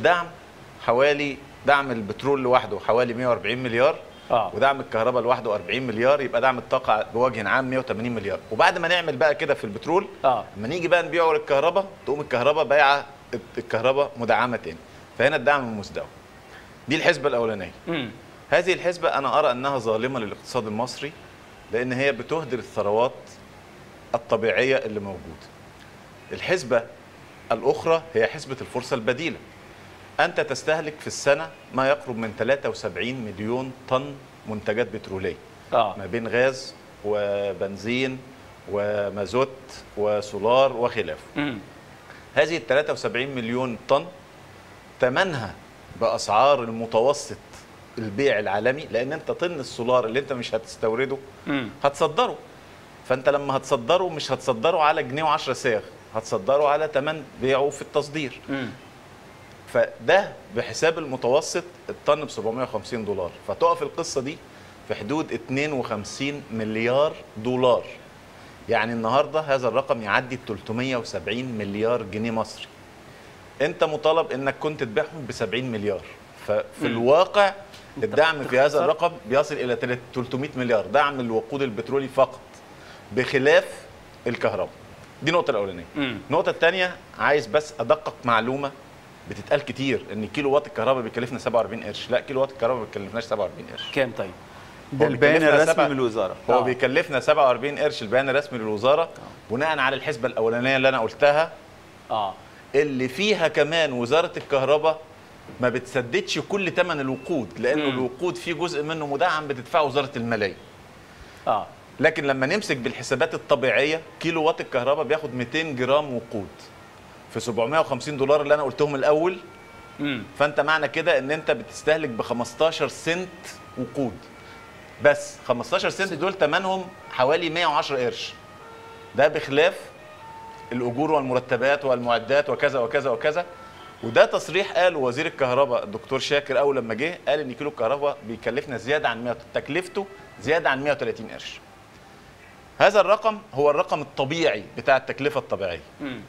الدعم حوالي دعم البترول لوحده حوالي 140 مليار آه. ودعم الكهرباء لوحده 40 مليار يبقى دعم الطاقه بوجه عام 180 مليار وبعد ما نعمل بقى كده في البترول آه. لما نيجي بقى نبيعه للكهرباء تقوم الكهرباء بايعه الكهرباء مدعمه تاني فهنا الدعم مزدوج دي الحسبه الاولانيه مم. هذه الحسبة أنا أرى أنها ظالمة للاقتصاد المصري لأن هي بتهدر الثروات الطبيعية اللي موجودة الحسبة الأخرى هي حسبة الفرصة البديلة أنت تستهلك في السنة ما يقرب من 73 مليون طن منتجات بترولية اه ما بين غاز وبنزين ومازوت وسولار وخلافه مم. هذه ال 73 مليون طن ثمنها باسعار المتوسط البيع العالمي لان انت طن السولار اللي انت مش هتستورده مم. هتصدره فانت لما هتصدره مش هتصدره على جنيه و10 ساغ هتصدره على ثمن بيعه في التصدير مم. فده بحساب المتوسط الطن ب 750 دولار فتقف القصه دي في حدود 52 مليار دولار يعني النهارده هذا الرقم يعدي 370 مليار جنيه مصري انت مطالب انك كنت تبيعهم ب 70 مليار ففي مم. الواقع الدعم في هذا بتخسر. الرقم بيصل الى 300 مليار دعم الوقود البترولي فقط بخلاف الكهرباء دي النقطه الاولانيه مم. النقطة الثانية عايز بس أدقق معلومة بتتقال كتير إن كيلو وات الكهرباء بيكلفنا 47 قرش، لا كيلو وات الكهرباء ما بيكلفناش 47 قرش. كام طيب؟ ده هو البيان بيكلفنا الرسمي سبعة- من الوزاره هو آه. بيكلفنا 47 قرش البيان الرسمي للوزارة بناء على الحسبة الأولانية اللي أنا قلتها اه اللي فيها كمان وزارة الكهرباء ما بتسددش كل ثمن الوقود لأنه مم. الوقود فيه جزء منه مدعم بتدفعه وزارة المالية. اه لكن لما نمسك بالحسابات الطبيعيه كيلو وات الكهرباء بياخد 200 جرام وقود في 750 دولار اللي انا قلتهم الاول مم. فانت معنى كده ان انت بتستهلك ب 15 سنت وقود بس 15 سنت دول ثمنهم حوالي 110 قرش ده بخلاف الاجور والمرتبات والمعدات وكذا وكذا وكذا وده تصريح قاله وزير الكهرباء الدكتور شاكر اول لما جه قال ان كيلو الكهرباء بيكلفنا زياده عن 100 تكلفته زياده عن 130 قرش هذا الرقم هو الرقم الطبيعي بتاع التكلفه الطبيعيه مم.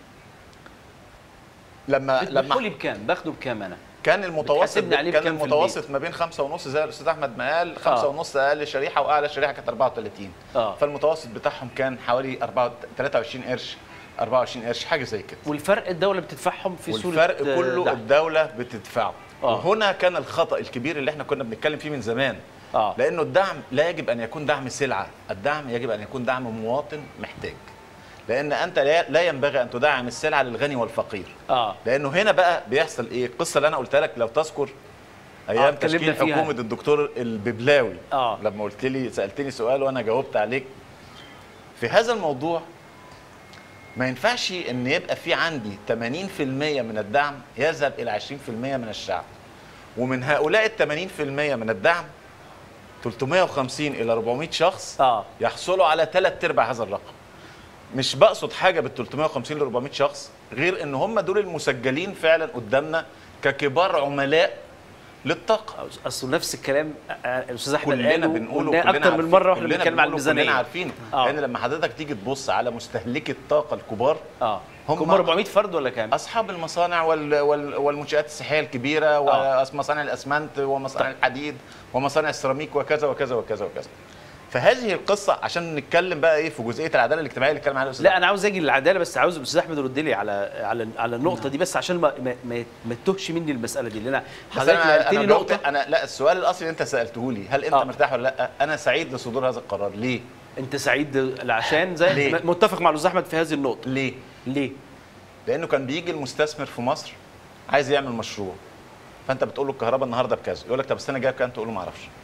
لما بتبيعوا لما لي بكام؟ باخده بكام انا؟ كان المتوسط بتحاسبني عليه كان بكام في المتوسط ما بين خمسة ونص زي الاستاذ احمد ما قال خمسة آه. ونص اقل شريحه واعلى شريحه كانت 34 آه. فالمتوسط بتاعهم كان حوالي 4 23 قرش 24 قرش حاجه زي كده والفرق الدوله بتدفعهم في صوره والفرق آه، كله دعم. الدوله بتدفعه آه. وهنا كان الخطا الكبير اللي احنا كنا بنتكلم فيه من زمان اه لانه الدعم لا يجب ان يكون دعم سلعه الدعم يجب ان يكون دعم مواطن محتاج لان انت لا لا ينبغي ان تدعم السلعه للغني والفقير اه لانه هنا بقى بيحصل ايه القصه اللي انا قلتها لك لو تذكر ايام آه، اتكلمنا تشكيل فيها. حكومه الدكتور الببلاوي آه. لما قلت لي سالتني سؤال وانا جاوبت عليك في هذا الموضوع ما ينفعش ان يبقى في عندي 80% من الدعم يذهب الى 20% من الشعب ومن هؤلاء ال 80% من الدعم 350 الى 400 شخص اه يحصلوا على ثلاث ارباع هذا الرقم مش بقصد حاجه بال 350 ل 400 شخص غير ان هم دول المسجلين فعلا قدامنا ككبار عملاء للطاقه اصل نفس الكلام آه، آه، الاستاذ احمد كلنا قاله بنقوله قلناه كلنا اكتر من عارفين- مره واحنا كلنا بنتكلم على بنقوله، الميزانيه كلنا عارفينه آه. لان لما حضرتك تيجي تبص على مستهلكي الطاقه الكبار اه هم- هم 400 فرد ولا كام؟ اصحاب المصانع وال وال والمنشات الصحيه الكبيره آه. ومصانع الاسمنت ومصانع الحديد ومصانع السيراميك وكذا وكذا وكذا وكذا فهذه القصه عشان نتكلم بقى ايه في جزئيه العداله الاجتماعيه اللي اتكلم عليها الاستاذ لا انا عاوز اجي للعداله بس عاوز الاستاذ احمد يرد لي على على على النقطه دي بس عشان ما ما, ما, ما تتوهش مني المساله دي لان انا بس حضرتك انا نقلت لي انا جاوبت نقطه انا لا السؤال الاصلي اللي انت سالته لي هل انت آه. مرتاح ولا لا انا سعيد لصدور هذا القرار ليه انت سعيد عشان زي ليه؟ م- متفق مع الاستاذ احمد في هذه النقطه ليه ليه؟ لانه كان بيجي المستثمر في مصر عايز يعمل مشروع فانت بتقول له الكهرباء النهارده بكذا يقول لك طب السنه الجايه بكام تقول له ما اعرفش